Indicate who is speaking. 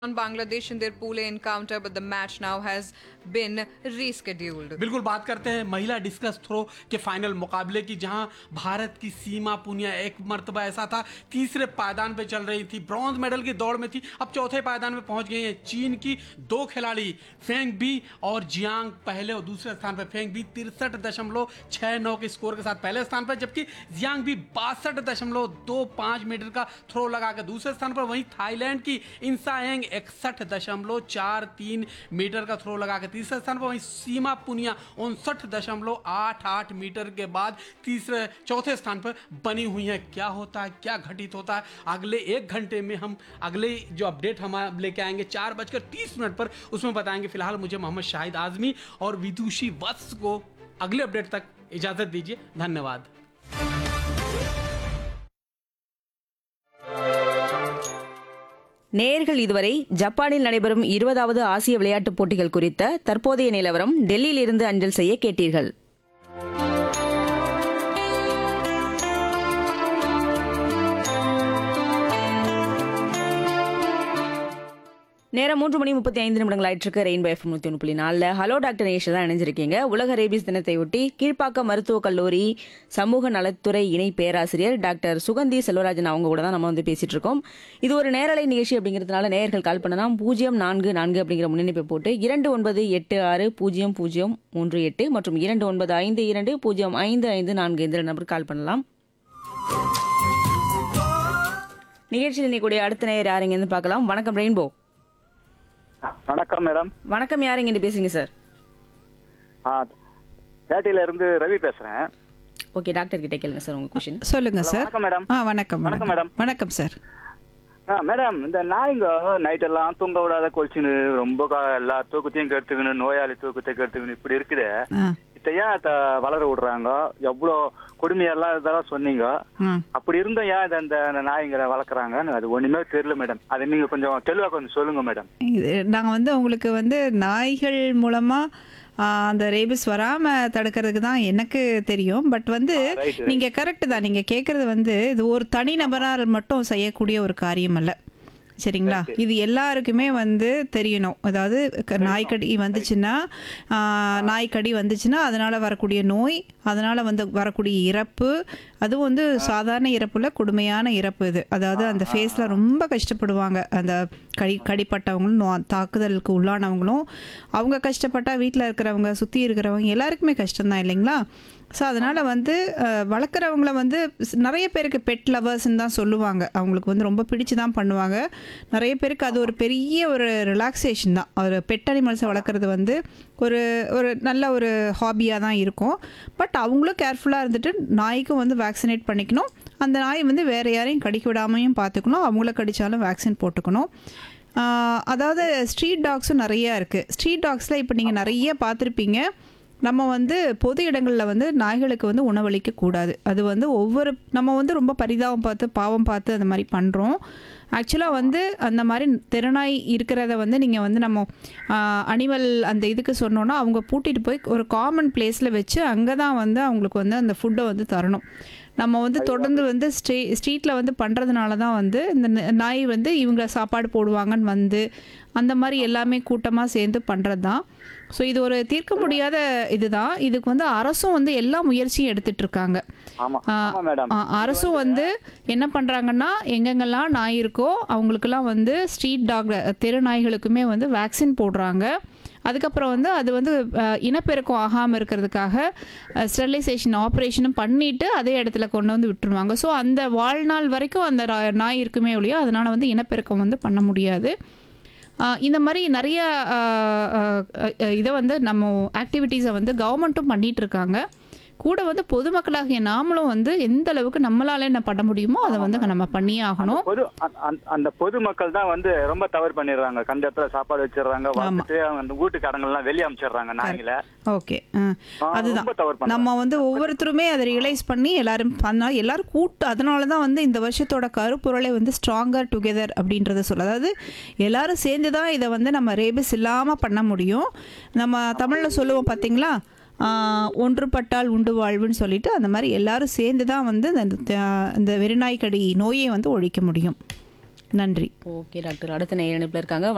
Speaker 1: on Bangladesh in their Pule encounter, but the match now has been rescheduled.
Speaker 2: बिल्कुल बात करते हैं महिला डिस्कस थ्रो के फाइनल मुकाबले की जहां भारत की सीमा पुनिया एक मरतबा ऐसा था तीसरे पायदान पे चल रही थी ब्रॉन्ज मेडल की दौड़ में थी अब चौथे पायदान में पहुंच गई है चीन की दो खिलाड़ी फेंग बी और जियांग पहले और दूसरे स्थान पर फेंग बी तिरसठ दशमलव छह नौ के स्कोर के साथ पहले स्थान पर जबकि जियांग भी बासठ दशमलव दो पाँच मीटर का थ्रो लगाकर दूसरे स्थान पर वहीं थाईलैंड की इंसाएंग इकसठ दशमलव चार तीन मीटर का थ्रो लगाकर तीसरे स्थान पर वहीं सीमा पुनिया उनसठ दशमलव आठ आठ मीटर के बाद तीसरे चौथे स्थान पर बनी हुई है क्या होता है क्या घटित होता है अगले एक घंटे में हम अगले जो अपडेट हम लेके आएंगे चार बजकर तीस मिनट पर उसमें बताएंगे फिलहाल मुझे मोहम्मद शाहिद आजमी और विदुषी वत्स को अगले अपडेट तक इजाजत दीजिए धन्यवाद
Speaker 3: நேர்கள் இதுவரை ஜப்பானில் நடைபெறும் இருபதாவது ஆசிய விளையாட்டுப் போட்டிகள் குறித்த தற்போதைய நிலவரம் டெல்லியில் இருந்து அஞ்சல் செய்ய கேட்டீர்கள் நேரம் மூன்று மணி முப்பத்தி ஐந்து நிமிடங்கள் ஆயிட்டிருக்கு ரெயின்போ எஃப் நூத்தி ஒன்று புள்ளி நாலில் ஹலோ டாக்டர் நேஷ் தான் இணைஞ்சிருக்கீங்க உலக ரேபிஸ் தினத்தை ஒட்டி கீழ்ப்பாக்கம் மருத்துவக் கல்லூரி சமூக நலத்துறை இணை பேராசிரியர் டாக்டர் சுகந்தி செல்வராஜன் அவங்க கூட தான் நம்ம வந்து பேசிட்டு இருக்கோம் இது ஒரு நேரலை நிகழ்ச்சி அப்படிங்கிறதுனால நேயர்கள் கால் பண்ணலாம் பூஜ்ஜியம் நான்கு நான்கு அப்படிங்கிற முன்னணிப்பை போட்டு இரண்டு ஒன்பது எட்டு ஆறு பூஜ்ஜியம் பூஜ்ஜியம் மூன்று எட்டு மற்றும் இரண்டு ஒன்பது ஐந்து இரண்டு பூஜ்ஜியம் ஐந்து ஐந்து நான்கு இந்த நம்பருக்கு கால் பண்ணலாம் நிகழ்ச்சியில் இன்னைக்கு அடுத்த நேயர் யாருங்கன்னு பார்க்கலாம் வணக்கம் ரெயின்போ
Speaker 4: வணக்கம் மேடம்
Speaker 3: வணக்கம் யாருங்க இருந்து பேசுங்க சார்
Speaker 4: ஆ பேட்டையில இருந்து ரவி பேசுறேன்
Speaker 3: ஓகே டாக்டர் கிட்ட கேளுங்க சார் உங்க கொஷின்
Speaker 5: சொல்லுங்க சார்
Speaker 4: வணக்கம் மேடம்
Speaker 5: ஆ வணக்கம்
Speaker 4: வணக்கம்
Speaker 5: வணக்கம்
Speaker 4: மேடம்.
Speaker 5: வணக்கம் சார்
Speaker 4: ஆ மேடம் இந்த நாய்ங்க நைட் எல்லாம் தூங்க விடாத கொலிச்சுன்னு ரொம்ப கா- எல்லா தூக்கத்தையும் கெடுத்துக்கணும் நோயாளி தூக்கத்தை கெடுத்துக்கணும் இப்படி இருக்குது
Speaker 5: ஆ
Speaker 4: இத ஏன் இத வளர விடுறாங்க எவ்வளோ கொடுமையெல்லாம் இதெல்லாம் சொன்னீங்க
Speaker 5: ம்
Speaker 4: அப்படி இருந்தும் ஏன் இதை இந்த நாய்ங்களை வளர்க்குறாங்கன்னு அது ஒண்ணுமே தெரியல மேடம் அதை நீங்க கொஞ்சம் தெளிவா கொஞ்சம் சொல்லுங்க மேடம்
Speaker 5: இது நாங்கள் வந்து உங்களுக்கு வந்து நாய்கள் மூலமாக அந்த ரேபிஸ் வராமல் தடுக்கிறதுக்கு தான் எனக்கு தெரியும் பட் வந்து
Speaker 4: right, right.
Speaker 5: நீங்கள் கரெக்டு தான் நீங்கள் கேட்குறது வந்து இது ஒரு தனி நபரால் மட்டும் செய்யக்கூடிய ஒரு காரியம் அல்ல சரிங்களா இது எல்லாருக்குமே வந்து தெரியணும் அதாவது க- நாய்க்கடி வந்துச்சுன்னா ஆ, நாய்க்கடி வந்துச்சுன்னா அதனால் வரக்கூடிய நோய் அதனால் வந்து வரக்கூடிய இறப்பு அதுவும் வந்து சாதாரண இறப்புல கொடுமையான இறப்பு இது அதாவது அந்த ஃபேஸில் ரொம்ப கஷ்டப்படுவாங்க அந்த கடி கடிப்பட்டவங்களும் நோ- தாக்குதலுக்கு உள்ளானவங்களும் அவங்க கஷ்டப்பட்டா வீட்டில் இருக்கிறவங்க சுற்றி இருக்கிறவங்க எல்லாருக்குமே கஷ்டம்தான் இல்லைங்களா ஸோ அதனால் வந்து அஹ், வளர்க்குறவங்கள வந்து ஸ்- நிறைய பேருக்கு பெட் லவர்ஸ்ன்னு தான் சொல்லுவாங்க அவங்களுக்கு வந்து ரொம்ப பிடிச்சு தான் பண்ணுவாங்க நிறைய பேருக்கு அது ஒரு பெரிய ஒரு ரிலாக்ஸேஷன் தான் ஒரு பெட் அனிமல்ஸை வளர்க்குறது வந்து ஒரு ஒரு நல்ல ஒரு ஹாபியாக தான் இருக்கும் பட் அவங்களும் கேர்ஃபுல்லாக இருந்துட்டு நாய்க்கும் வந்து வேக்சினேட் பண்ணிக்கணும் அந்த நாய் வந்து வேறு யாரையும் கடிக்க விடாமையும் பார்த்துக்கணும் அவங்கள கடித்தாலும் வேக்சின் போட்டுக்கணும் ஆஹ் அதாவது ஸ்ட்ரீட் டாக்ஸும் நிறையா இருக்குது ஸ்ட்ரீட் டாக்ஸில் இப்போ நீங்கள் நிறைய பார்த்துருப்பீங்க நம்ம வந்து பொது இடங்களில் வந்து நாய்களுக்கு வந்து உணவளிக்க கூடாது அது வந்து ஒவ்வொரு நம்ம வந்து ரொம்ப பரிதாபம் பார்த்து பாவம் பார்த்து அந்த மாதிரி பண்ணுறோம் ஆக்சுவலாக வந்து அந்த மாதிரி தெருநாய் இருக்கிறத வந்து நீங்கள் வந்து நம்ம அனிமல் அந்த இதுக்கு சொன்னோன்னா அவங்க பூட்டிட்டு போய் ஒரு காமன் பிளேஸில் வச்சு அங்கே தான் வந்து அவங்களுக்கு வந்து அந்த ஃபுட்டை வந்து தரணும் நம்ம வந்து தொடர்ந்து வந்து ஸ்ட்ரீ ஸ்ட்ரீட்டில் வந்து பண்ணுறதுனால தான் வந்து இந்த ந- நாய் வந்து இவங்க சாப்பாடு போடுவாங்கன்னு வந்து அந்த மாதிரி எல்லாமே கூட்டமாக சேர்ந்து பண்ணுறது தான் ஸோ இது ஒரு தீர்க்க முடியாத இதுதான் இதுக்கு வந்து அரசும் வந்து எல்லா முயற்சியும் எடுத்துட்டு இருக்காங்க
Speaker 4: ஆமா
Speaker 5: ஆ,
Speaker 4: ஆமா மேடம்
Speaker 5: ஆ, அரசும் வந்து என்ன பண்ணுறாங்கன்னா எங்கெங்கெல்லாம் நாய் இருக்கோ அவங்களுக்கெல்லாம் வந்து ஸ்ட்ரீட் டாக் தெரு நாய்களுக்குமே வந்து வேக்சின் போடுறாங்க அதுக்கப்புறம் வந்து அது வந்து அஹ், இனப்பெருக்கம் ஆகாமல் இருக்கிறதுக்காக ஸ்டெரிலைசேஷன் ஆப்ரேஷனும் பண்ணிட்டு அதே இடத்துல கொண்டு வந்து விட்டுருவாங்க ஸோ அந்த வாழ்நாள் வரைக்கும் அந்த ரா- நாய் இருக்குமே ஒழியோ அதனால் வந்து இனப்பெருக்கம் வந்து பண்ண முடியாது ஆஹ் இந்த மாதிரி நிறைய ஆஹ், ஆஹ், ஆஹ், இதை வந்து நம்ம ஆக்டிவிட்டீஸை வந்து கவர்மெண்ட்டும் பண்ணிட்டு இருக்காங்க கூட வந்து பொதுமக்களாகிய நாமளும் வந்து எந்த அளவுக்கு நம்மளால என்ன பண்ண முடியுமோ அதை வந்து நம்ம பண்ணியே ஆகணும்
Speaker 4: பொது அந்த- அந்த- அந்த பொதுமக்கள் தான் வந்து ரொம்ப தவறு பண்ணிடுறாங்க கண்ட இடத்துல சாப்பாடு வச்சிடுறாங்க வளர்த்துட்டு அவங்க அந்த வீட்டுக்காரங்கெல்லாம் வெளியே அனுப்பிச்சிடுறாங்க நாய்களை
Speaker 5: ஓகே
Speaker 4: ஆ,
Speaker 5: அதுதான்
Speaker 4: ரொம்ப தவறு பண்றாங்க.
Speaker 5: நம்ம வந்து ஒவ்வொருத்தருமே அதை ரியலைஸ் பண்ணி எல்லாரும் பண்ணா எல்லாரும் கூட்டு அதனால தான் வந்து இந்த வருஷத்தோட கருப்பொருளை வந்து ஸ்ட்ராங்கர் டுகெதர் அப்படின்றத சொல்ல அதாவது எல்லாரும் சேர்ந்து தான் இதை வந்து நம்ம ரேபிஸ் இல்லாமல் பண்ண முடியும் நம்ம தமிழில் சொல்லுவோம் பார்த்தீங்களா ஆஹ், ஒன்றுபட்டால் உண்டு வாழ்வுன்னு சொல்லிட்டு அந்த மாதிரி எல்லாரும் சேர்ந்து தான் வந்து இந்த இந்த வெறிநாய்க்கடி நோயை வந்து ஒழிக்க முடியும் நன்றி
Speaker 3: ஓகே டாக்டர் அடுத்த நேயர் இணைப்பில் இருக்காங்க